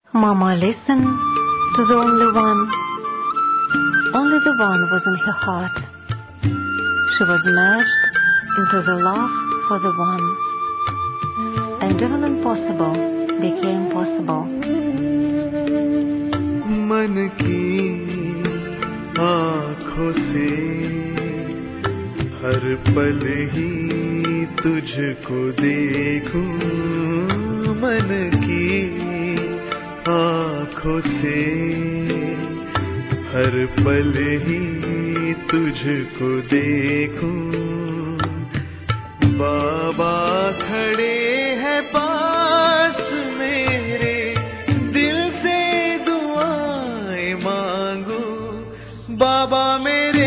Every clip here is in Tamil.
Mama listened to the only one. Only the one was in her heart. She was merged into the love for the one. And even impossible became possible. मन की आँखों से हर पल ही तुझको देखूं मन की आँखों से हर पल ही तुझको देखूं बाबा खड़े हैं पास मेरे दिल से दुआएं मांगू बाबा मेरे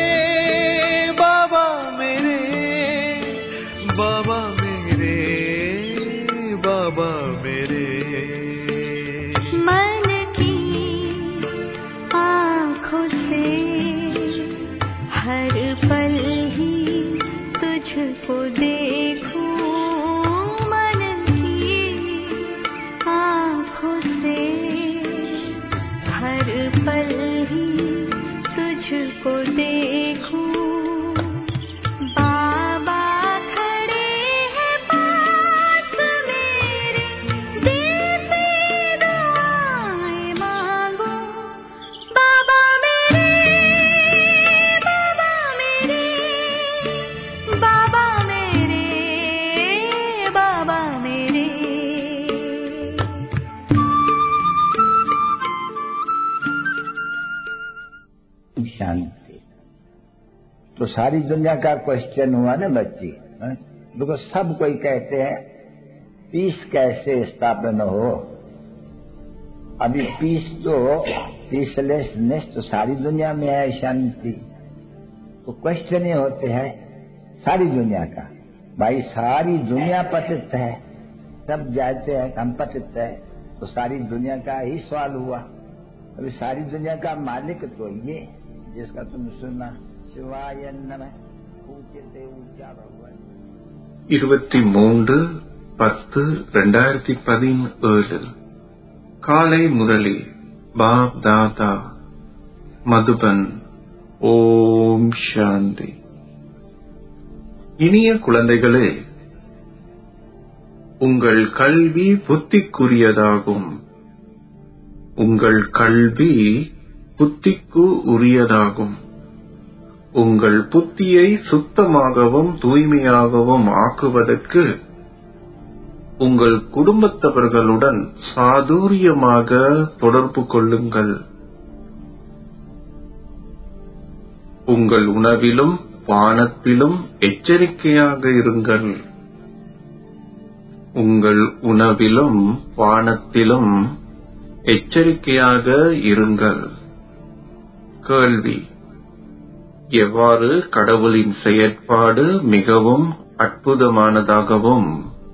बाबा मेरे बाबा मेरे बाबा मेरे मन की आँखों से हर पल ही तुझको देखूं मन की आँखों से हर पल ही तुझको देखूं बाबा खड़े हैं पास मेरे दिल से दुआएं मांगो बाबा मेरे बाबा मेरे बाबा मेरे बाबा मेरे शांति तो सारी दुनिया का क्वेश्चन हुआ ना बच्ची हाँ? देखो सब कोई कहते हैं पीस कैसे स्थापन हो अभी पीस तो पीसलेसनेस तो सारी दुनिया में है शांति तो क्वेश्चन ये होते हैं सारी दुनिया का भाई सारी दुनिया पतित है सब जाते हैं हम पतित है तो सारी दुनिया का ही सवाल हुआ अभी सारी दुनिया का मालिक तो ये जिसका तुम सुना शिवाय नमः ऊंचे ऊंचा भगवान இருபத்தி மூன்று பத்து ரெண்டாயிரத்தி பதினேழு காலை முரளி பாப் தாதா மதுபன் ஓம் சாந்தி இனிய குழந்தைகளே உங்கள் கல்வி புத்திக்குரியதாகும் உங்கள் கல்வி புத்திக்கு உரியதாகும் உங்கள் புத்தியை சுத்தமாகவும் தூய்மையாகவும் ஆக்குவதற்கு உங்கள் குடும்பத்தவர்களுடன் சாதுரியமாக தொடர்பு கொள்ளுங்கள் உங்கள் உணவிலும் பானத்திலும் எச்சரிக்கையாக இருங்கள் உங்கள் உணவிலும் பானத்திலும் எச்சரிக்கையாக இருங்கள் கேள்வி எவ்வாறு கடவுளின் செயற்பாடு மிகவும் அற்புதமானதாகவும்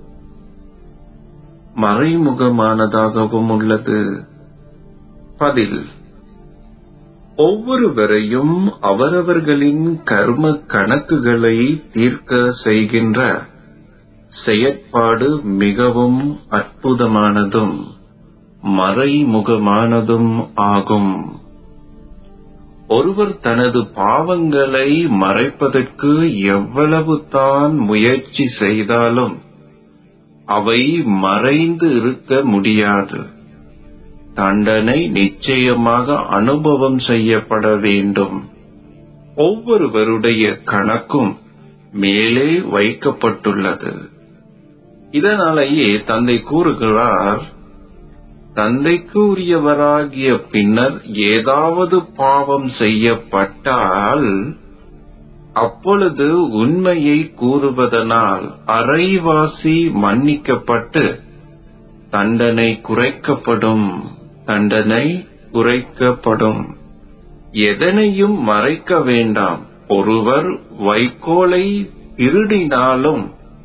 மறைமுகமானதாகவும் உள்ளது பதில் ஒவ்வொருவரையும் அவரவர்களின் கர்ம கணக்குகளை தீர்க்க செய்கின்ற செயற்பாடு மிகவும் அற்புதமானதும் மறைமுகமானதும் ஆகும் ஒருவர் தனது பாவங்களை மறைப்பதற்கு எவ்வளவு தான் முயற்சி செய்தாலும் அவை மறைந்து இருக்க முடியாது தண்டனை நிச்சயமாக அனுபவம் செய்யப்பட வேண்டும் ஒவ்வொருவருடைய கணக்கும் மேலே வைக்கப்பட்டுள்ளது இதனாலேயே தந்தை கூறுகிறார் தந்தைக்கு உரியவராகிய பின்னர் ஏதாவது பாவம் செய்யப்பட்டால் அப்பொழுது உண்மையை கூறுவதனால் அரைவாசி மன்னிக்கப்பட்டு தண்டனை குறைக்கப்படும் தண்டனை குறைக்கப்படும் எதனையும் மறைக்க வேண்டாம் ஒருவர் வைக்கோலை திருடினாலும்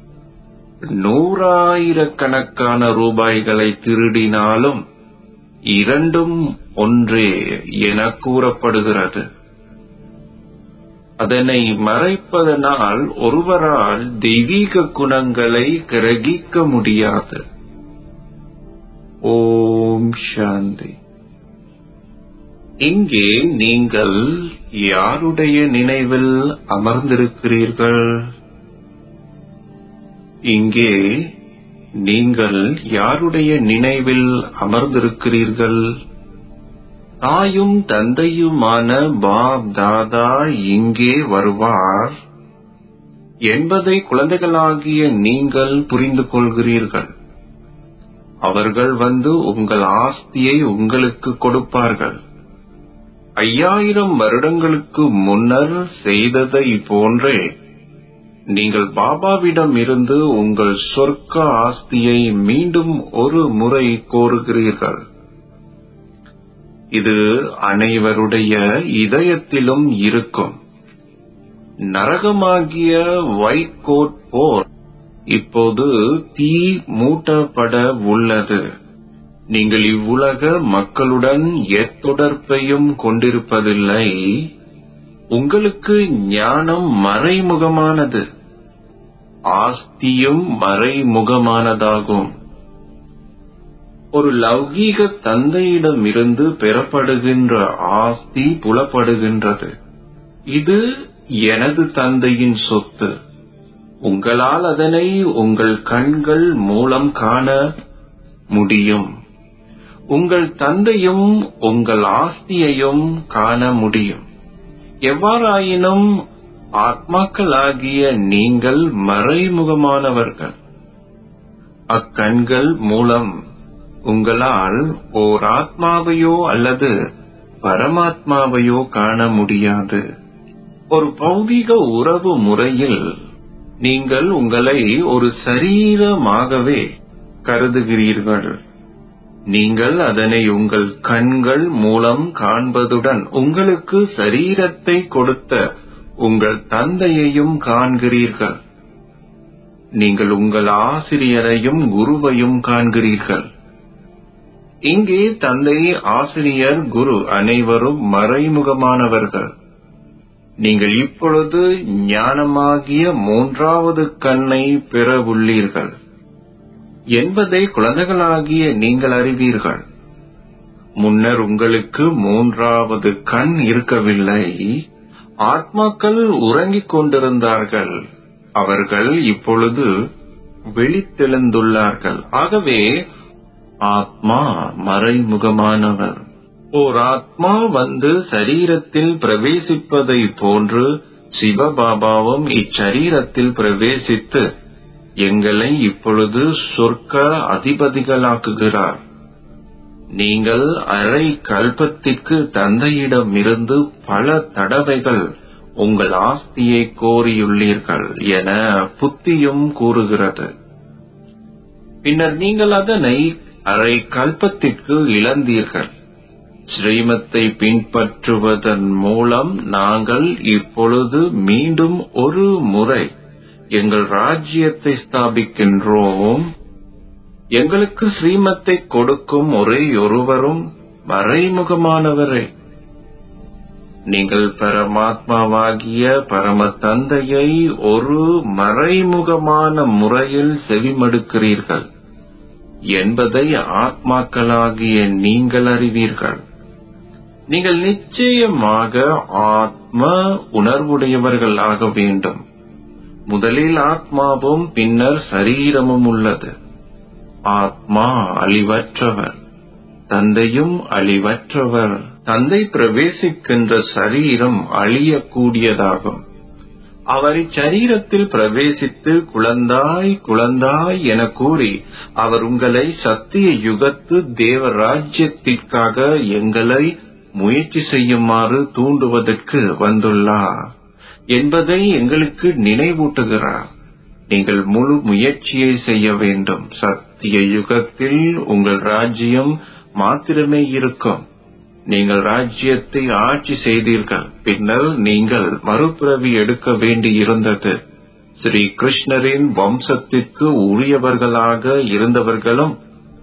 நூறாயிரக்கணக்கான ரூபாய்களை திருடினாலும் இரண்டும் ஒன்றே என கூறப்படுகிறது அதனை மறைப்பதனால் ஒருவரால் தெய்வீக குணங்களை கிரகிக்க முடியாது ஓம் சாந்தி இங்கே நீங்கள் யாருடைய நினைவில் அமர்ந்திருக்கிறீர்கள் இங்கே நீங்கள் யாருடைய நினைவில் அமர்ந்திருக்கிறீர்கள் தாயும் தந்தையுமான பாப் தாதா இங்கே வருவார் என்பதை குழந்தைகளாகிய நீங்கள் புரிந்து கொள்கிறீர்கள் அவர்கள் வந்து உங்கள் ஆஸ்தியை உங்களுக்கு கொடுப்பார்கள் ஐயாயிரம் வருடங்களுக்கு முன்னர் செய்ததை போன்றே நீங்கள் பாபாவிடம் இருந்து உங்கள் சொர்க்க ஆஸ்தியை மீண்டும் ஒரு முறை கோருகிறீர்கள் இது அனைவருடைய இதயத்திலும் இருக்கும் நரகமாகிய வைகோட் போர் இப்போது தீ மூட்டப்பட உள்ளது நீங்கள் இவ்வுலக மக்களுடன் எத்தொடர்பையும் கொண்டிருப்பதில்லை உங்களுக்கு ஞானம் மறைமுகமானது ஆஸ்தியும் மறைமுகமானதாகும் ஒரு லௌகீக தந்தையிடமிருந்து பெறப்படுகின்ற ஆஸ்தி புலப்படுகின்றது இது எனது தந்தையின் சொத்து உங்களால் அதனை உங்கள் கண்கள் மூலம் காண முடியும் உங்கள் தந்தையும் உங்கள் ஆஸ்தியையும் காண முடியும் எவ்வாறாயினும் ஆத்மாக்களாகிய நீங்கள் மறைமுகமானவர்கள் அக்கண்கள் மூலம் உங்களால் ஓர் ஆத்மாவையோ அல்லது பரமாத்மாவையோ காண முடியாது ஒரு பௌதிக உறவு முறையில் நீங்கள் உங்களை ஒரு சரீரமாகவே கருதுகிறீர்கள் நீங்கள் அதனை உங்கள் கண்கள் மூலம் காண்பதுடன் உங்களுக்கு சரீரத்தை கொடுத்த உங்கள் தந்தையையும் காண்கிறீர்கள் நீங்கள் உங்கள் ஆசிரியரையும் குருவையும் காண்கிறீர்கள் இங்கே தந்தை ஆசிரியர் குரு அனைவரும் மறைமுகமானவர்கள் நீங்கள் இப்பொழுது ஞானமாகிய மூன்றாவது கண்ணை பெற உள்ளீர்கள் என்பதை குழந்தைகளாகிய நீங்கள் அறிவீர்கள் முன்னர் உங்களுக்கு மூன்றாவது கண் இருக்கவில்லை ஆத்மாக்கள் உறங்கிக் கொண்டிருந்தார்கள் அவர்கள் இப்பொழுது விழித்தெழுந்துள்ளார்கள் ஆகவே ஆத்மா மறைமுகமானவர் ஓர் ஆத்மா வந்து சரீரத்தில் பிரவேசிப்பதை போன்று சிவபாபாவும் இச்சரீரத்தில் பிரவேசித்து எங்களை இப்பொழுது சொர்க்க அதிபதிகளாக்குகிறார் நீங்கள் அரை கல்பத்திற்கு தந்தையிடமிருந்து பல தடவைகள் உங்கள் ஆஸ்தியை கோரியுள்ளீர்கள் என புத்தியும் கூறுகிறது பின்னர் நீங்கள் அதனை அரை கல்பத்திற்கு இழந்தீர்கள் ஸ்ரீமத்தை பின்பற்றுவதன் மூலம் நாங்கள் இப்பொழுது மீண்டும் ஒரு முறை எங்கள் ராஜ்யத்தை ஸ்தாபிக்கின்றோம் எங்களுக்கு ஸ்ரீமத்தை கொடுக்கும் ஒரே ஒருவரும் மறைமுகமானவரே நீங்கள் பரமாத்மாவாகிய பரம தந்தையை ஒரு மறைமுகமான முறையில் செவிமடுக்கிறீர்கள் என்பதை ஆத்மாக்களாகிய நீங்கள் அறிவீர்கள் நீங்கள் நிச்சயமாக ஆத்ம உணர்வுடையவர்கள் ஆக வேண்டும் முதலில் ஆத்மாவும் பின்னர் சரீரமும் உள்ளது ஆத்மா அழிவற்றவர் தந்தையும் அழிவற்றவர் தந்தை பிரவேசிக்கின்ற சரீரம் அழியக்கூடியதாகும் அவர் இச்சரீரத்தில் பிரவேசித்து குழந்தாய் குழந்தாய் என கூறி அவர் உங்களை சத்திய யுகத்து தேவ ராஜ்யத்திற்காக எங்களை முயற்சி செய்யுமாறு தூண்டுவதற்கு வந்துள்ளார் என்பதை எங்களுக்கு நினைவூட்டுகிறார் நீங்கள் முழு முயற்சியை செய்ய வேண்டும் சத்திய யுகத்தில் உங்கள் ராஜ்யம் மாத்திரமே இருக்கும் நீங்கள் ராஜ்யத்தை ஆட்சி செய்தீர்கள் பின்னர் நீங்கள் மறுபிறவி எடுக்க வேண்டியிருந்தது ஸ்ரீ கிருஷ்ணரின் வம்சத்திற்கு உரியவர்களாக இருந்தவர்களும்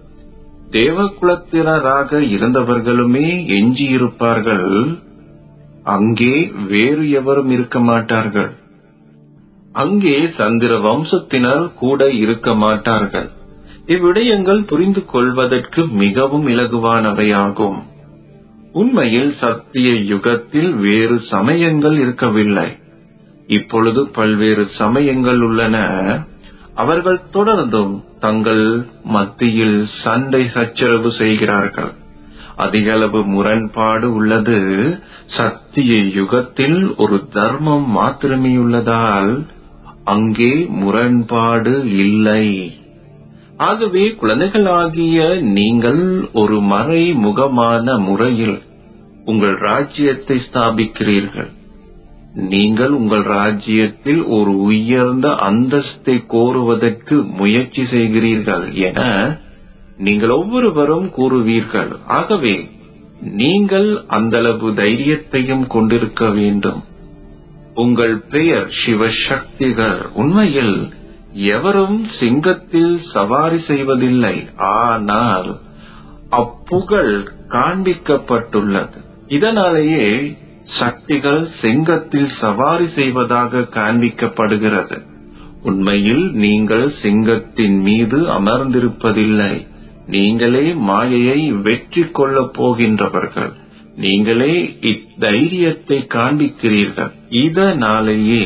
தேவகுலத்தினராக இருந்தவர்களுமே எஞ்சியிருப்பார்கள் அங்கே வேறு எவரும் இருக்க மாட்டார்கள் அங்கே சந்திர வம்சத்தினர் கூட இருக்க மாட்டார்கள் இவ்விடயங்கள் புரிந்து கொள்வதற்கு மிகவும் இலகுவானவையாகும் உண்மையில் சத்திய யுகத்தில் வேறு சமயங்கள் இருக்கவில்லை இப்பொழுது பல்வேறு சமயங்கள் உள்ளன அவர்கள் தொடர்ந்தும் தங்கள் மத்தியில் சண்டை சச்சரவு செய்கிறார்கள் அதிகளவு முரண்பாடு உள்ளது சத்திய யுகத்தில் ஒரு தர்மம் மாத்திரமே உள்ளதால் அங்கே முரண்பாடு இல்லை ஆகவே குழந்தைகளாகிய நீங்கள் ஒரு மறைமுகமான முறையில் உங்கள் ராஜ்யத்தை ஸ்தாபிக்கிறீர்கள் நீங்கள் உங்கள் ராஜ்யத்தில் ஒரு உயர்ந்த அந்தஸ்தை கோருவதற்கு முயற்சி செய்கிறீர்கள் என நீங்கள் ஒவ்வொருவரும் கூறுவீர்கள் ஆகவே நீங்கள் அந்தளவு தைரியத்தையும் கொண்டிருக்க வேண்டும் உங்கள் பெயர் சிவசக்திகள் உண்மையில் எவரும் சிங்கத்தில் சவாரி செய்வதில்லை ஆனால் அப்புகழ் காண்பிக்கப்பட்டுள்ளது இதனாலேயே சக்திகள் சிங்கத்தில் சவாரி செய்வதாக காண்பிக்கப்படுகிறது உண்மையில் நீங்கள் சிங்கத்தின் மீது அமர்ந்திருப்பதில்லை நீங்களே மாயையை வெற்றி கொள்ளப் போகின்றவர்கள் நீங்களே இத்தைரியத்தை காண்பிக்கிறீர்கள் இதனாலேயே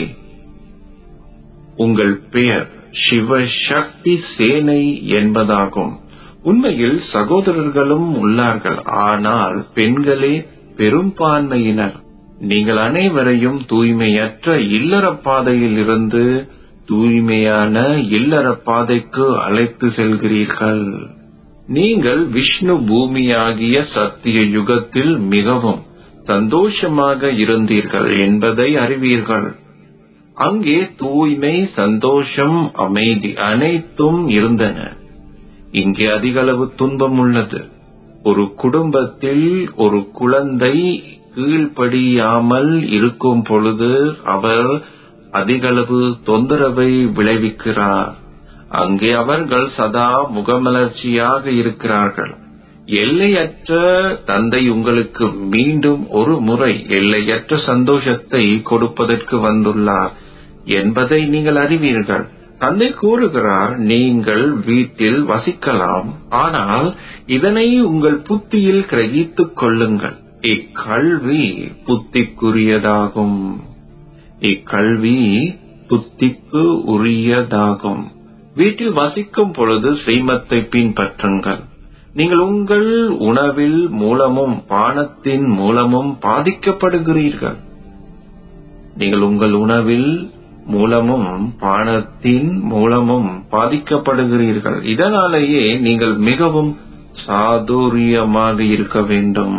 உங்கள் பெயர் சிவசக்தி சேனை என்பதாகும் உண்மையில் சகோதரர்களும் உள்ளார்கள் ஆனால் பெண்களே பெரும்பான்மையினர் நீங்கள் அனைவரையும் தூய்மையற்ற இல்லற பாதையில் இருந்து தூய்மையான இல்லற பாதைக்கு அழைத்து செல்கிறீர்கள் நீங்கள் விஷ்ணு பூமியாகிய சத்திய யுகத்தில் மிகவும் சந்தோஷமாக இருந்தீர்கள் என்பதை அறிவீர்கள் அங்கே தூய்மை சந்தோஷம் அமைதி அனைத்தும் இருந்தன இங்கே அதிகளவு துன்பம் உள்ளது ஒரு குடும்பத்தில் ஒரு குழந்தை கீழ்ப்படியாமல் இருக்கும் பொழுது அவர் அதிகளவு தொந்தரவை விளைவிக்கிறார் அங்கே அவர்கள் சதா முகமலர்ச்சியாக இருக்கிறார்கள் எல்லையற்ற தந்தை உங்களுக்கு மீண்டும் ஒரு முறை எல்லையற்ற சந்தோஷத்தை கொடுப்பதற்கு வந்துள்ளார் என்பதை நீங்கள் அறிவீர்கள் தந்தை கூறுகிறார் நீங்கள் வீட்டில் வசிக்கலாம் ஆனால் இதனை உங்கள் புத்தியில் கிரகித்துக் கொள்ளுங்கள் இக்கல்வி புத்திக்குரியதாகும் இக்கல்வி புத்திக்கு உரியதாகும் வீட்டில் வசிக்கும் பொழுது ஸ்ரீமத்தை பின்பற்றுங்கள் நீங்கள் உங்கள் உணவில் மூலமும் பானத்தின் மூலமும் பாதிக்கப்படுகிறீர்கள் நீங்கள் உங்கள் உணவில் மூலமும் பானத்தின் மூலமும் பாதிக்கப்படுகிறீர்கள் இதனாலேயே நீங்கள் மிகவும் சாதுரியமாக இருக்க வேண்டும்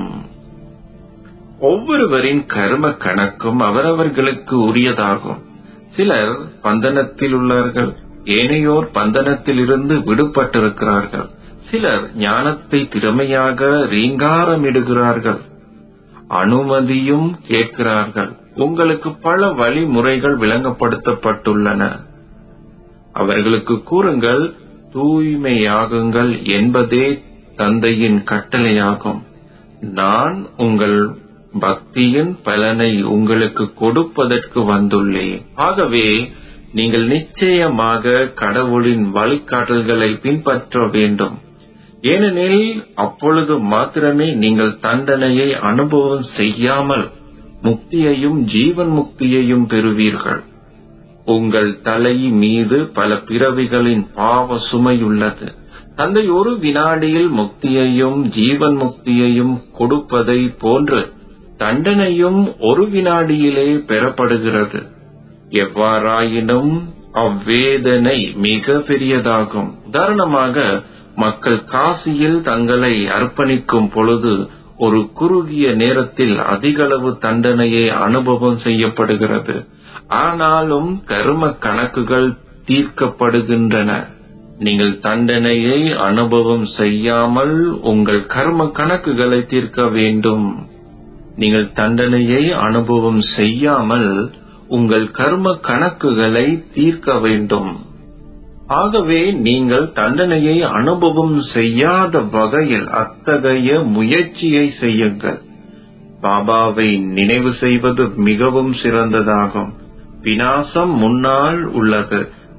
ஒவ்வொருவரின் கர்ம கணக்கும் அவரவர்களுக்கு உரியதாகும் சிலர் பந்தனத்தில் உள்ளார்கள் ஏனையோர் பந்தனத்தில் இருந்து விடுபட்டிருக்கிறார்கள் சிலர் ஞானத்தை திறமையாக ரீங்காரமிடுகிறார்கள் அனுமதியும் கேட்கிறார்கள் உங்களுக்கு பல வழிமுறைகள் விளங்கப்படுத்தப்பட்டுள்ளன அவர்களுக்கு கூறுங்கள் தூய்மையாகுங்கள் என்பதே தந்தையின் கட்டளையாகும் நான் உங்கள் பக்தியின் பலனை உங்களுக்கு கொடுப்பதற்கு வந்துள்ளேன் ஆகவே நீங்கள் நிச்சயமாக கடவுளின் வழிகாட்டல்களை பின்பற்ற வேண்டும் ஏனெனில் அப்பொழுது மாத்திரமே நீங்கள் தண்டனையை அனுபவம் செய்யாமல் முக்தியையும் ஜீவன் முக்தியையும் பெறுவீர்கள் உங்கள் தலை மீது பல பிறவிகளின் பாவ சுமையுள்ளது தந்தை ஒரு வினாடியில் முக்தியையும் ஜீவன் முக்தியையும் கொடுப்பதை போன்று தண்டனையும் ஒரு வினாடியிலே பெறப்படுகிறது எவ்வாறாயினும் அவ்வேதனை மிக பெரியதாகும் உதாரணமாக மக்கள் காசியில் தங்களை அர்ப்பணிக்கும் பொழுது ஒரு குறுகிய நேரத்தில் அதிகளவு தண்டனையை அனுபவம் செய்யப்படுகிறது ஆனாலும் கர்ம கணக்குகள் தீர்க்கப்படுகின்றன நீங்கள் தண்டனையை அனுபவம் செய்யாமல் உங்கள் கர்ம கணக்குகளை தீர்க்க வேண்டும் நீங்கள் தண்டனையை அனுபவம் செய்யாமல் உங்கள் கர்ம கணக்குகளை தீர்க்க வேண்டும் ஆகவே நீங்கள் தண்டனையை அனுபவம் செய்யாத வகையில் அத்தகைய முயற்சியை செய்யுங்கள் பாபாவை நினைவு செய்வது மிகவும் சிறந்ததாகும் வினாசம் முன்னால் உள்ளது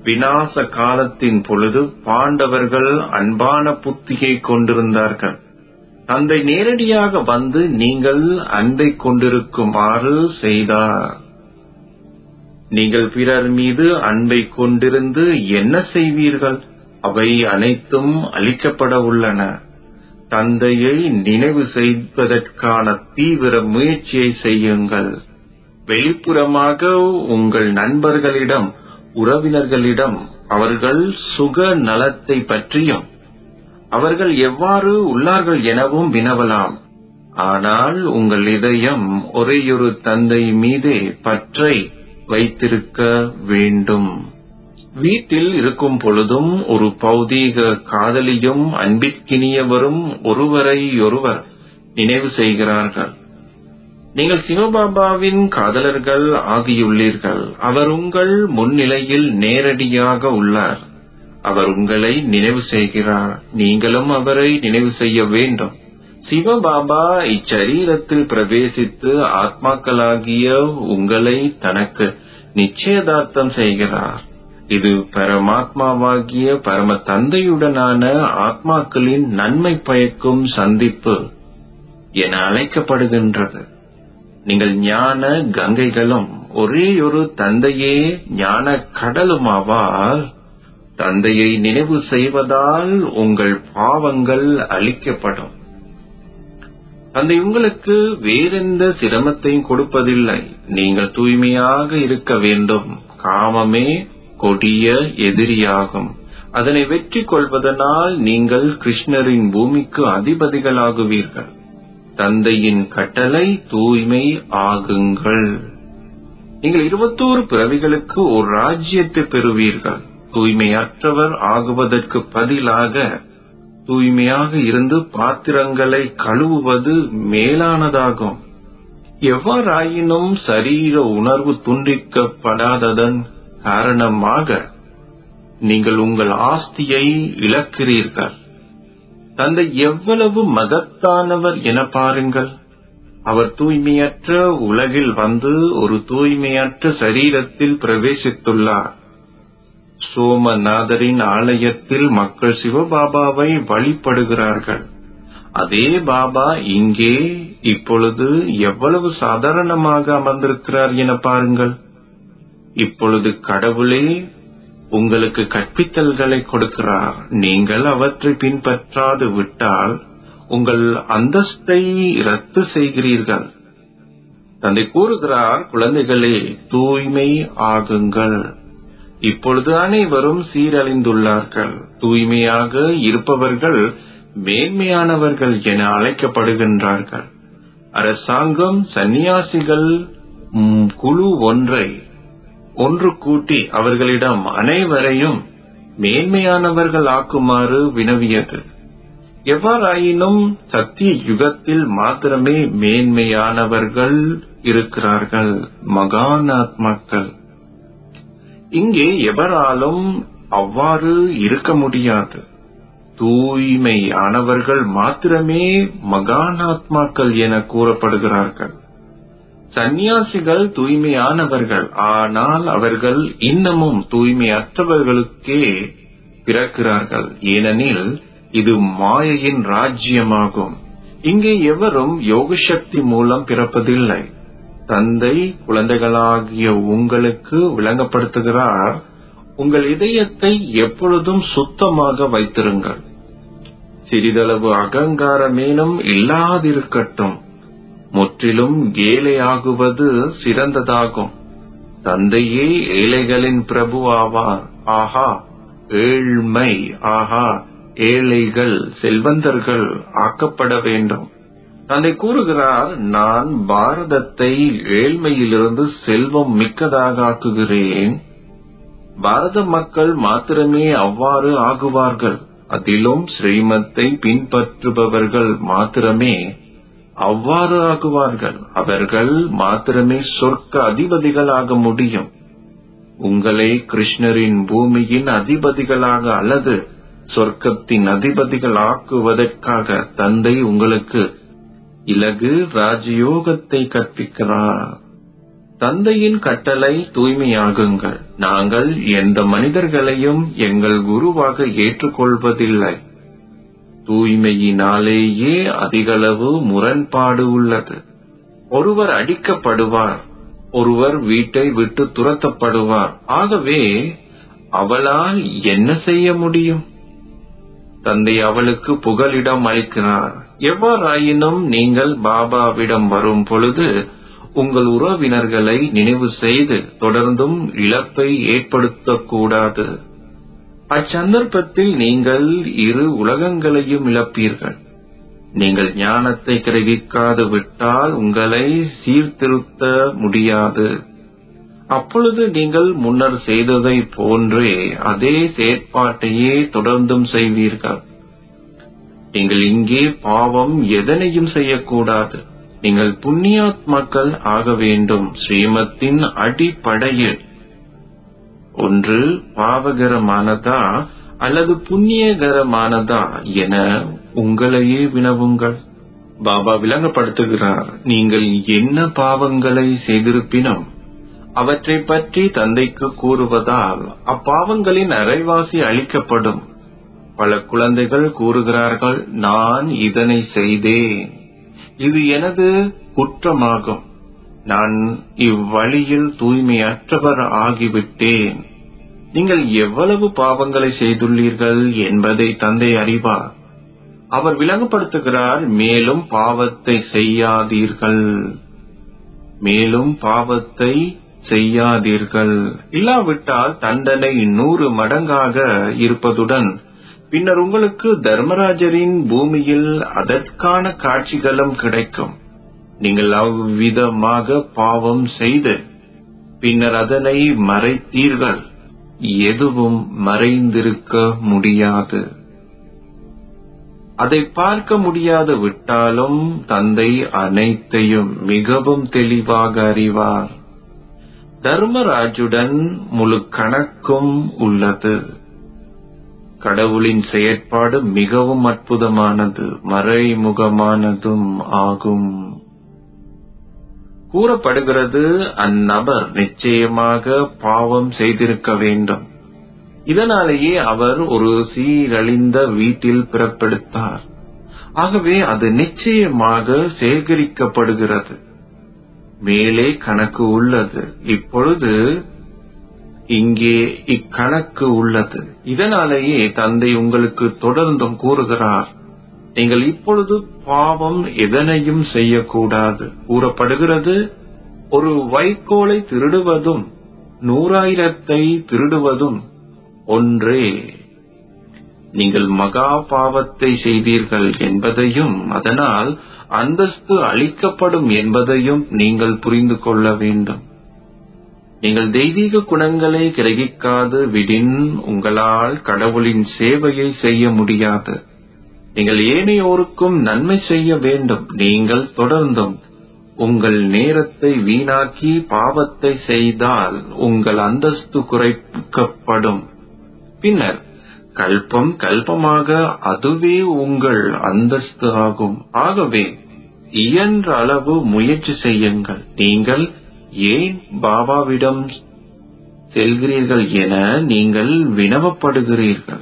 விநாச காலத்தின் பொழுது பாண்டவர்கள் அன்பான புத்தியை கொண்டிருந்தார்கள் தந்தை நேரடியாக வந்து நீங்கள் அன்பை கொண்டிருக்குமாறு செய்தார் நீங்கள் பிறர் மீது அன்பை கொண்டிருந்து என்ன செய்வீர்கள் அவை அனைத்தும் அளிக்கப்பட உள்ளன தந்தையை நினைவு செய்வதற்கான தீவிர முயற்சியை செய்யுங்கள் வெளிப்புறமாக உங்கள் நண்பர்களிடம் உறவினர்களிடம் அவர்கள் சுக நலத்தை பற்றியும் அவர்கள் எவ்வாறு உள்ளார்கள் எனவும் வினவலாம் ஆனால் உங்கள் இதயம் ஒரேயொரு தந்தை மீதே பற்றை வைத்திருக்க வேண்டும் வீட்டில் இருக்கும் பொழுதும் ஒரு பௌதீக காதலியும் அன்பிற்கினியவரும் ஒருவரை ஒருவர் நினைவு செய்கிறார்கள் நீங்கள் சிவபாபாவின் காதலர்கள் ஆகியுள்ளீர்கள் அவர் உங்கள் முன்னிலையில் நேரடியாக உள்ளார் அவர் உங்களை நினைவு செய்கிறார் நீங்களும் அவரை நினைவு செய்ய வேண்டும் சிவபாபா இச்சரீரத்தில் பிரவேசித்து ஆத்மாக்களாகிய உங்களை தனக்கு நிச்சயதார்த்தம் செய்கிறார் இது பரமாத்மாவாகிய பரம தந்தையுடனான ஆத்மாக்களின் நன்மை பயக்கும் சந்திப்பு என அழைக்கப்படுகின்றது நீங்கள் ஞான கங்கைகளும் ஒரே ஒரு தந்தையே ஞான கடலுமாவால் தந்தையை நினைவு செய்வதால் உங்கள் பாவங்கள் அழிக்கப்படும் தந்தை உங்களுக்கு வேறெந்த சிரமத்தையும் கொடுப்பதில்லை நீங்கள் தூய்மையாக இருக்க வேண்டும் காமமே கொடிய எதிரியாகும் அதனை வெற்றி கொள்வதனால் நீங்கள் கிருஷ்ணரின் பூமிக்கு அதிபதிகளாகுவீர்கள் தந்தையின் கட்டளை தூய்மை ஆகுங்கள் நீங்கள் இருபத்தோரு பிறவிகளுக்கு ஒரு ராஜ்யத்தை பெறுவீர்கள் தூய்மையற்றவர் ஆகுவதற்கு பதிலாக தூய்மையாக இருந்து பாத்திரங்களை கழுவுவது மேலானதாகும் எவ்வாறாயினும் சரீர உணர்வு துண்டிக்கப்படாததன் காரணமாக நீங்கள் உங்கள் ஆஸ்தியை இழக்கிறீர்கள் தந்தை எவ்வளவு மகத்தானவர் என பாருங்கள் அவர் தூய்மையற்ற உலகில் வந்து ஒரு தூய்மையற்ற சரீரத்தில் பிரவேசித்துள்ளார் சோமநாதரின் ஆலயத்தில் மக்கள் சிவபாபாவை வழிபடுகிறார்கள் அதே பாபா இங்கே இப்பொழுது எவ்வளவு சாதாரணமாக அமர்ந்திருக்கிறார் என பாருங்கள் இப்பொழுது கடவுளே உங்களுக்கு கற்பித்தல்களை கொடுக்கிறார் நீங்கள் அவற்றை பின்பற்றாது விட்டால் உங்கள் அந்தஸ்தை ரத்து செய்கிறீர்கள் தந்தை கூறுகிறார் குழந்தைகளே தூய்மை ஆகுங்கள் இப்பொழுது அனைவரும் சீரழிந்துள்ளார்கள் தூய்மையாக இருப்பவர்கள் மேன்மையானவர்கள் என அழைக்கப்படுகின்றார்கள் அரசாங்கம் சந்நியாசிகள் ம், குழு ஒன்றை ஒன்று கூட்டி அவர்களிடம் அனைவரையும் மேன்மையானவர்கள் ஆக்குமாறு வினவியது எவ்வாறாயினும் சத்திய யுகத்தில் மாத்திரமே மேன்மையானவர்கள் இருக்கிறார்கள் மகானாத்மாக்கள் இங்கே எவராலும் அவ்வாறு இருக்க முடியாது தூய்மையானவர்கள் மாத்திரமே மகானாத்மாக்கள் என கூறப்படுகிறார்கள் சந்நியாசிகள் தூய்மையானவர்கள் ஆனால் அவர்கள் இன்னமும் தூய்மையற்றவர்களுக்கே பிறக்கிறார்கள் ஏனெனில் இது மாயையின் ராஜ்யமாகும் இங்கே எவரும் யோக சக்தி மூலம் பிறப்பதில்லை தந்தை குழந்தைகளாகிய உங்களுக்கு விளங்கப்படுத்துகிறார் உங்கள் இதயத்தை எப்பொழுதும் சுத்தமாக வைத்திருங்கள் சிறிதளவு அகங்காரமேனும் இல்லாதிருக்கட்டும் முற்றிலும் ஏழையாகுவது சிறந்ததாகும் தந்தையே ஏழைகளின் பிரபு ஆவார் ஆஹா ஏழ்மை ஆஹா ஏழைகள் செல்வந்தர்கள் ஆக்கப்பட வேண்டும் தந்தை கூறுகிறார் நான் பாரதத்தை ஏழ்மையிலிருந்து செல்வம் மிக்கதாக ஆக்குகிறேன் பாரத மக்கள் மாத்திரமே அவ்வாறு ஆகுவார்கள் அதிலும் ஸ்ரீமத்தை பின்பற்றுபவர்கள் மாத்திரமே அவ்வாறு ஆகுவார்கள் அவர்கள் மாத்திரமே சொர்க்க அதிபதிகளாக முடியும் உங்களை கிருஷ்ணரின் பூமியின் அதிபதிகளாக அல்லது சொர்க்கத்தின் அதிபதிகள் ஆக்குவதற்காக தந்தை உங்களுக்கு இலகு ராஜயோகத்தை கற்பிக்கிறார் தந்தையின் கட்டளை தூய்மையாகுங்கள் நாங்கள் எந்த மனிதர்களையும் எங்கள் குருவாக ஏற்றுக்கொள்வதில்லை தூய்மையினாலேயே அதிகளவு முரண்பாடு உள்ளது ஒருவர் அடிக்கப்படுவார் ஒருவர் வீட்டை விட்டு துரத்தப்படுவார் ஆகவே அவளால் என்ன செய்ய முடியும் தந்தை அவளுக்கு புகலிடம் அளிக்கிறார் எவ்வாறாயினும் நீங்கள் பாபாவிடம் வரும் பொழுது உங்கள் உறவினர்களை நினைவு செய்து தொடர்ந்தும் இழப்பை ஏற்படுத்தக்கூடாது அச்சந்தர்ப்பத்தில் நீங்கள் இரு உலகங்களையும் இழப்பீர்கள் நீங்கள் ஞானத்தை கிரகிக்காது விட்டால் உங்களை சீர்திருத்த முடியாது அப்பொழுது நீங்கள் முன்னர் செய்ததை போன்றே அதே செயற்பாட்டையே தொடர்ந்தும் செய்வீர்கள் நீங்கள் இங்கே பாவம் எதனையும் செய்யக்கூடாது நீங்கள் புண்ணியாத்மாக்கள் ஆக வேண்டும் ஸ்ரீமத்தின் அடிப்படையில் ஒன்று பாவகரமானதா அல்லது புண்ணியகரமானதா என உங்களையே வினவுங்கள் பாபா விளங்கப்படுத்துகிறார் நீங்கள் என்ன பாவங்களை செய்திருப்பினும் அவற்றை பற்றி தந்தைக்கு கூறுவதால் அப்பாவங்களின் அரைவாசி அளிக்கப்படும் பல குழந்தைகள் கூறுகிறார்கள் நான் இதனை செய்தேன் இது எனது குற்றமாகும் நான் இவ்வழியில் தூய்மையற்றவர் ஆகிவிட்டேன் நீங்கள் எவ்வளவு பாவங்களை செய்துள்ளீர்கள் என்பதை தந்தை அறிவார் அவர் விளங்கப்படுத்துகிறார் மேலும் பாவத்தை செய்யாதீர்கள் மேலும் பாவத்தை செய்யாதீர்கள் இல்லாவிட்டால் தண்டனை நூறு மடங்காக இருப்பதுடன் பின்னர் உங்களுக்கு தர்மராஜரின் பூமியில் அதற்கான காட்சிகளும் கிடைக்கும் நீங்கள் அவ்விதமாக பாவம் செய்து பின்னர் அதனை மறைத்தீர்கள் எதுவும் மறைந்திருக்க முடியாது அதை பார்க்க முடியாது விட்டாலும் தந்தை அனைத்தையும் மிகவும் தெளிவாக அறிவார் தர்மராஜுடன் முழு கணக்கும் உள்ளது கடவுளின் செயற்பாடு மிகவும் அற்புதமானது மறைமுகமானதும் ஆகும் கூறப்படுகிறது அந்நபர் நிச்சயமாக பாவம் செய்திருக்க வேண்டும் இதனாலேயே அவர் ஒரு சீரழிந்த வீட்டில் பிறப்பெடுத்தார் ஆகவே அது நிச்சயமாக சேகரிக்கப்படுகிறது மேலே கணக்கு உள்ளது இப்பொழுது இங்கே இக்கணக்கு உள்ளது இதனாலேயே தந்தை உங்களுக்கு தொடர்ந்தும் கூறுகிறார் நீங்கள் இப்பொழுது பாவம் எதனையும் செய்யக்கூடாது கூறப்படுகிறது ஒரு வைக்கோலை திருடுவதும் நூறாயிரத்தை திருடுவதும் ஒன்றே நீங்கள் மகா பாவத்தை செய்தீர்கள் என்பதையும் அதனால் அந்தஸ்து அளிக்கப்படும் என்பதையும் நீங்கள் புரிந்து கொள்ள வேண்டும் நீங்கள் தெய்வீக குணங்களை கிரகிக்காது விடின் உங்களால் கடவுளின் சேவையை செய்ய முடியாது நீங்கள் ஏனையோருக்கும் நன்மை செய்ய வேண்டும் நீங்கள் தொடர்ந்தும் உங்கள் நேரத்தை வீணாக்கி பாவத்தை செய்தால் உங்கள் அந்தஸ்து குறைக்கப்படும் பின்னர் கல்பம் கல்பமாக அதுவே உங்கள் அந்தஸ்து ஆகும் ஆகவே இயன்ற அளவு முயற்சி செய்யுங்கள் நீங்கள் ஏன் பாபாவிடம் செல்கிறீர்கள் என நீங்கள் வினவப்படுகிறீர்கள்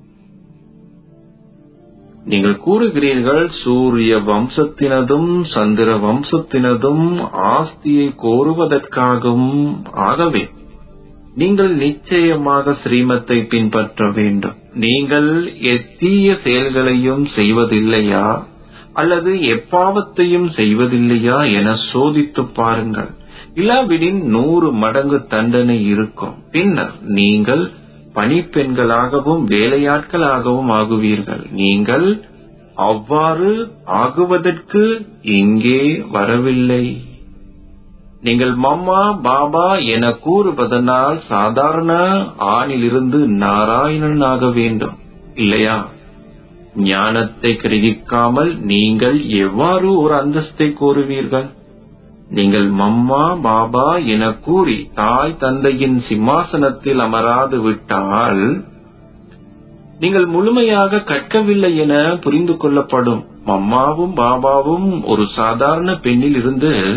நீங்கள் கூறுகிறீர்கள் சூரிய வம்சத்தினதும் சந்திர வம்சத்தினதும் ஆஸ்தியை கோருவதற்காகவும் ஆகவே நீங்கள் நிச்சயமாக ஸ்ரீமத்தை பின்பற்ற வேண்டும் நீங்கள் எத்தீய செயல்களையும் செய்வதில்லையா அல்லது எப்பாவத்தையும் செய்வதில்லையா என சோதித்து பாருங்கள் இல்லாவிடின் நூறு மடங்கு தண்டனை இருக்கும் பின்னர் நீங்கள் பணிப்பெண்களாகவும் வேலையாட்களாகவும் ஆகுவீர்கள் நீங்கள் அவ்வாறு ஆகுவதற்கு இங்கே வரவில்லை நீங்கள் மம்மா பாபா என கூறுவதனால் சாதாரண ஆணிலிருந்து நாராயணன் ஆக வேண்டும் இல்லையா ஞானத்தை கிரகிக்காமல் நீங்கள் எவ்வாறு ஒரு அந்தஸ்தை கோருவீர்கள் நீங்கள் மம்மா பாபா என கூறி தாய் தந்தையின் சிம்மாசனத்தில் அமராது விட்டால் நீங்கள் முழுமையாக கற்கவில்லை என புரிந்து கொள்ளப்படும் மம்மாவும் பாபாவும் ஒரு சாதாரண பெண்ணில் இருந்து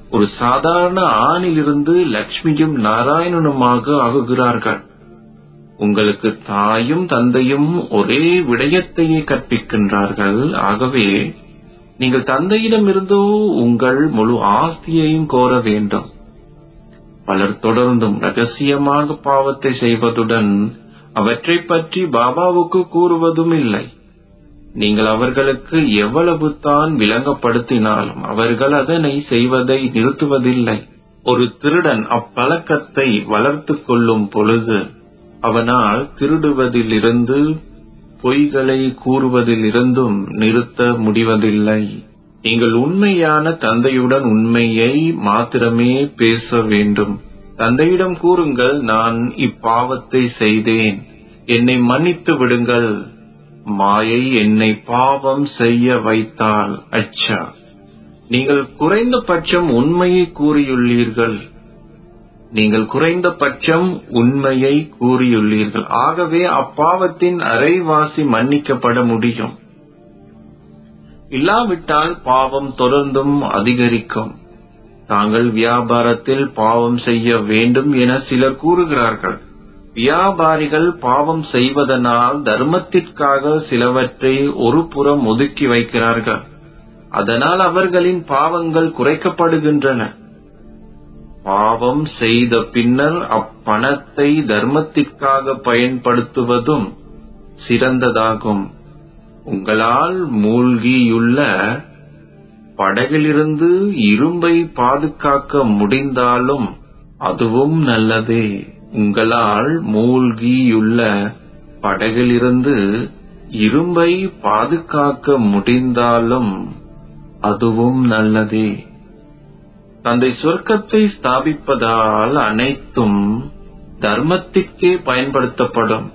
ஒரு சாதாரண ஆணிலிருந்து லக்ஷ்மியும் நாராயணனுமாக ஆகுகிறார்கள் உங்களுக்கு தாயும் தந்தையும் ஒரே விடயத்தையே கற்பிக்கின்றார்கள் ஆகவே நீங்கள் தந்தையிடமிருந்தோ உங்கள் முழு ஆஸ்தியையும் கோர வேண்டும் பலர் தொடர்ந்தும் ரகசியமாக பாவத்தை செய்வதுடன் அவற்றைப் பற்றி பாபாவுக்கு கூறுவதும் இல்லை நீங்கள் அவர்களுக்கு எவ்வளவு தான் விளங்கப்படுத்தினாலும் அவர்கள் அதனை செய்வதை நிறுத்துவதில்லை ஒரு திருடன் அப்பழக்கத்தை வளர்த்துக் கொள்ளும் பொழுது அவனால் திருடுவதிலிருந்து பொய்களை கூறுவதிலிருந்தும் நிறுத்த முடிவதில்லை நீங்கள் உண்மையான தந்தையுடன் உண்மையை மாத்திரமே பேச வேண்டும் தந்தையிடம் கூறுங்கள் நான் இப்பாவத்தை செய்தேன் என்னை மன்னித்து விடுங்கள் மாயை என்னை பாவம் செய்ய வைத்தால் அச்சா நீங்கள் குறைந்தபட்சம் உண்மையை கூறியுள்ளீர்கள் நீங்கள் குறைந்தபட்சம் உண்மையை கூறியுள்ளீர்கள் ஆகவே அப்பாவத்தின் அரைவாசி மன்னிக்கப்பட முடியும் இல்லாவிட்டால் பாவம் தொடர்ந்தும் அதிகரிக்கும் தாங்கள் வியாபாரத்தில் பாவம் செய்ய வேண்டும் என சிலர் கூறுகிறார்கள் வியாபாரிகள் பாவம் செய்வதனால் தர்மத்திற்காக சிலவற்றை ஒரு புறம் ஒதுக்கி வைக்கிறார்கள் அதனால் அவர்களின் பாவங்கள் குறைக்கப்படுகின்றன பாவம் செய்த பின்னர் அப்பணத்தை தர்மத்திற்காக பயன்படுத்துவதும் சிறந்ததாகும் உங்களால் மூழ்கியுள்ள படகிலிருந்து இரும்பை பாதுகாக்க முடிந்தாலும் அதுவும் நல்லதே உங்களால் மூழ்கியுள்ள படகிலிருந்து இரும்பை பாதுகாக்க முடிந்தாலும் அதுவும் நல்லதே தந்தை சொர்க்கத்தை ஸ்தாபிப்பதால் அனைத்தும் தர்மத்திற்கே பயன்படுத்தப்படும்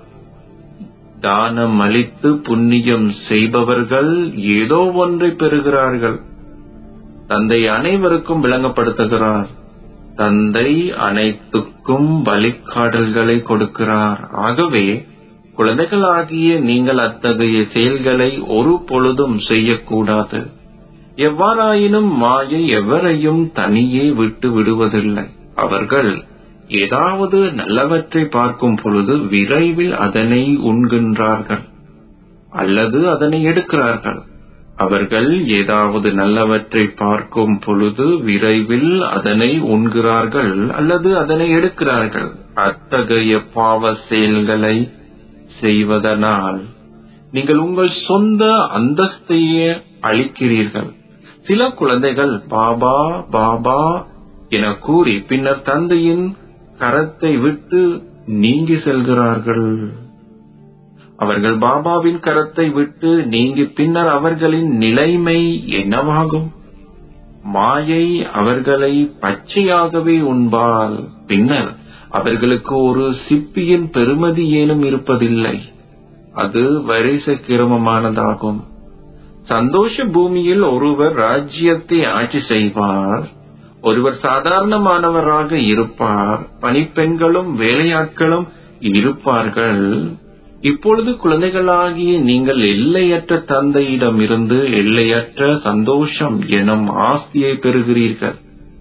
தானம் அளித்து புண்ணியம் செய்பவர்கள் ஏதோ ஒன்றை பெறுகிறார்கள் தந்தை அனைவருக்கும் விளங்கப்படுத்துகிறார் தந்தை அனைத்துக்கும் வழிகாடல்களை கொடுக்கிறார் ஆகவே குழந்தைகளாகிய நீங்கள் அத்தகைய செயல்களை ஒரு பொழுதும் செய்யக்கூடாது எவ்வாறாயினும் மாயை எவரையும் தனியே விட்டு விடுவதில்லை அவர்கள் ஏதாவது நல்லவற்றை பார்க்கும் பொழுது விரைவில் அதனை உண்கின்றார்கள் அல்லது அதனை எடுக்கிறார்கள் அவர்கள் ஏதாவது நல்லவற்றை பார்க்கும் பொழுது விரைவில் அதனை உண்கிறார்கள் அல்லது அதனை எடுக்கிறார்கள் அத்தகைய பாவ செயல்களை செய்வதனால் நீங்கள் உங்கள் சொந்த அந்தஸ்தையே அளிக்கிறீர்கள் சில குழந்தைகள் பாபா பாபா என கூறி பின்னர் தந்தையின் கரத்தை விட்டு நீங்கி செல்கிறார்கள் அவர்கள் பாபாவின் கரத்தை விட்டு நீங்கி பின்னர் அவர்களின் நிலைமை என்னவாகும் மாயை அவர்களை பச்சையாகவே உண்பால் பின்னர் அவர்களுக்கு ஒரு சிப்பியின் பெருமதி ஏனும் இருப்பதில்லை அது வரிசை கிரமமானதாகும் சந்தோஷ பூமியில் ஒருவர் ராஜ்யத்தை ஆட்சி செய்வார் ஒருவர் சாதாரணமானவராக இருப்பார் பணிப்பெண்களும் வேலையாட்களும் இருப்பார்கள் இப்பொழுது குழந்தைகளாகிய நீங்கள் எல்லையற்ற தந்தையிடமிருந்து எல்லையற்ற சந்தோஷம் எனும் ஆஸ்தியை பெறுகிறீர்கள்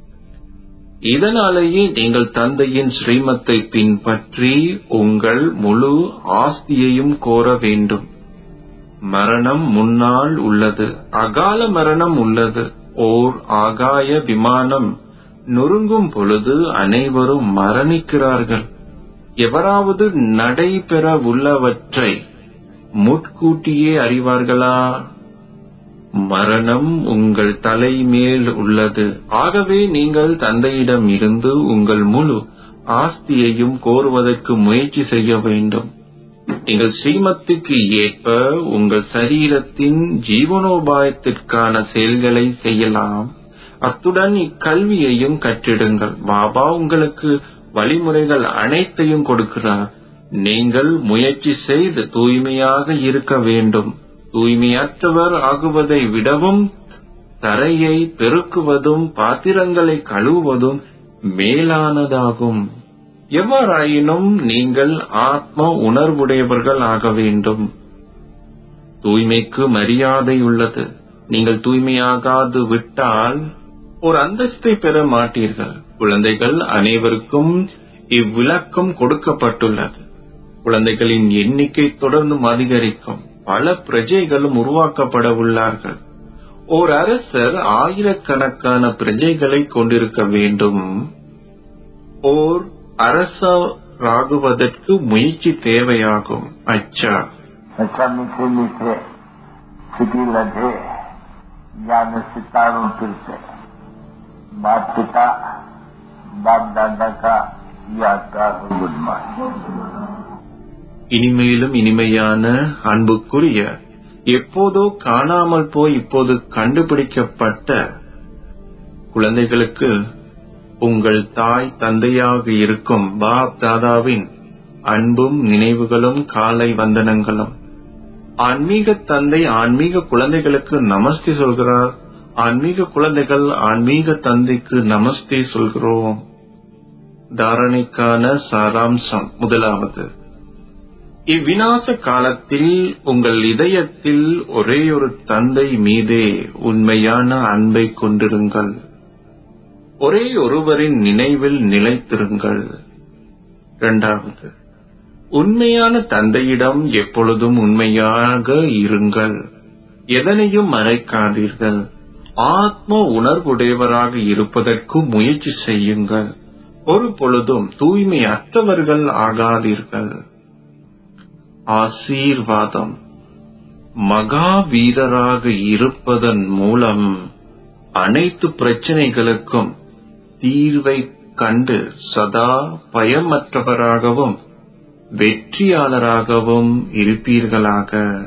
இதனாலேயே நீங்கள் தந்தையின் ஸ்ரீமத்தை பின்பற்றி உங்கள் முழு ஆஸ்தியையும் கோர வேண்டும் மரணம் முன்னால் உள்ளது அகால மரணம் உள்ளது ஓர் ஆகாய விமானம் நொறுங்கும் பொழுது அனைவரும் மரணிக்கிறார்கள் எவராவது நடைபெற உள்ளவற்றை முட்கூட்டியே அறிவார்களா மரணம் உங்கள் தலை மேல் உள்ளது ஆகவே நீங்கள் தந்தையிடம் இருந்து உங்கள் முழு ஆஸ்தியையும் கோருவதற்கு முயற்சி செய்ய வேண்டும் நீங்கள் ஸ்ரீமத்துக்கு ஏற்ப உங்கள் சரீரத்தின் ஜீவனோபாயத்திற்கான செயல்களை செய்யலாம் அத்துடன் இக்கல்வியையும் கற்றிடுங்கள் பாபா உங்களுக்கு வழிமுறைகள் அனைத்தையும் கொடுக்கிறார் நீங்கள் முயற்சி செய்து தூய்மையாக இருக்க வேண்டும் தூய்மையற்றவர் ஆகுவதை விடவும் தரையை பெருக்குவதும் பாத்திரங்களை கழுவுவதும் மேலானதாகும் எவ்வாறாயினும் நீங்கள் ஆத்ம உணர்வுடையவர்கள் ஆக வேண்டும் தூய்மைக்கு மரியாதை உள்ளது நீங்கள் தூய்மையாகாது விட்டால் ஒரு அந்தஸ்தை பெற மாட்டீர்கள் குழந்தைகள் அனைவருக்கும் இவ்விளக்கம் கொடுக்கப்பட்டுள்ளது குழந்தைகளின் எண்ணிக்கை தொடர்ந்தும் அதிகரிக்கும் பல பிரஜைகளும் உருவாக்கப்பட உள்ளார்கள் ஓர் அரசர் ஆயிரக்கணக்கான பிரஜைகளை கொண்டிருக்க வேண்டும் ஓர் அரசராகுவதற்கு முயற்சி தேவையாகும் அச்சா अच्छा मीठे मीठे सिटी लगे ज्ञान सितारों फिर से माता पिता बाप दादा का याद का गुड मॉर्निंग இனிமையிலும் இனிமையான அன்புக்குரிய எப்போதோ காணாமல் போய் இப்போது கண்டுபிடிக்கப்பட்ட குழந்தைகளுக்கு உங்கள் தாய் தந்தையாக இருக்கும் பாப் தாதாவின் அன்பும் நினைவுகளும் காலை வந்தனங்களும் ஆன்மீக தந்தை ஆன்மீக குழந்தைகளுக்கு நமஸ்தே சொல்கிறார் ஆன்மீக குழந்தைகள் ஆன்மீக தந்தைக்கு நமஸ்தே சொல்கிறோம் தாரணைக்கான சாராம்சம் முதலாவது இவ்விநாச காலத்தில் உங்கள் இதயத்தில் ஒரே ஒரு தந்தை மீதே உண்மையான அன்பை கொண்டிருங்கள் ஒரே ஒருவரின் நினைவில் நிலைத்திருங்கள் இரண்டாவது உண்மையான தந்தையிடம் எப்பொழுதும் உண்மையாக இருங்கள் எதனையும் மறைக்காதீர்கள் ஆத்ம உணர்வுடையவராக இருப்பதற்கு முயற்சி செய்யுங்கள் ஒரு பொழுதும் தூய்மையற்றவர்கள் ஆகாதீர்கள் ஆசீர்வாதம் மகாவீரராக இருப்பதன் மூலம் அனைத்து பிரச்சனைகளுக்கும் தீர்வை கண்டு சதா பயமற்றவராகவும் வெற்றியாளராகவும் இருப்பீர்களாக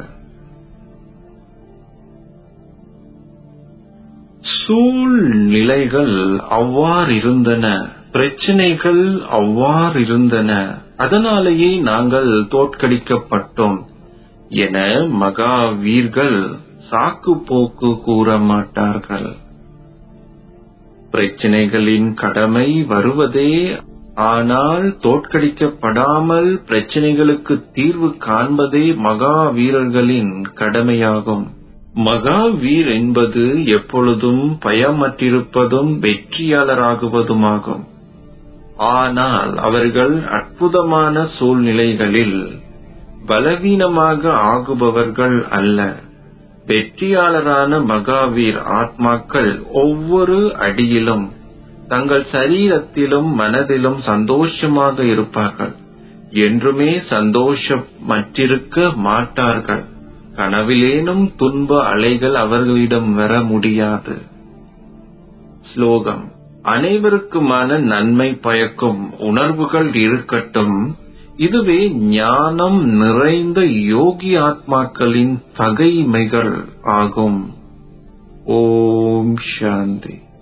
சூழ்நிலைகள் அவ்வாறிருந்தன பிரச்சனைகள் அவ்வாறிருந்தன அதனாலேயே நாங்கள் தோற்கடிக்கப்பட்டோம் என மகாவீர்கள் சாக்கு போக்கு கூற மாட்டார்கள் பிரச்சனைகளின் கடமை வருவதே ஆனால் தோற்கடிக்கப்படாமல் பிரச்சனைகளுக்கு தீர்வு காண்பதே மகாவீரர்களின் கடமையாகும் மகாவீர் என்பது எப்பொழுதும் பயமற்றிருப்பதும் வெற்றியாளராகுவதுமாகும் ஆனால் அவர்கள் அற்புதமான சூழ்நிலைகளில் பலவீனமாக ஆகுபவர்கள் அல்ல வெற்றியாளரான மகாவீர் ஆத்மாக்கள் ஒவ்வொரு அடியிலும் தங்கள் சரீரத்திலும் மனதிலும் சந்தோஷமாக இருப்பார்கள் என்றுமே சந்தோஷமற்றிருக்க மாட்டார்கள் கனவிலேனும் துன்ப அலைகள் அவர்களிடம் வர முடியாது ஸ்லோகம் அனைவருக்குமான நன்மை பயக்கும் உணர்வுகள் இருக்கட்டும் இதுவே ஞானம் நிறைந்த யோகி ஆத்மாக்களின் தகைமைகள் ஆகும் ஓம் சாந்தி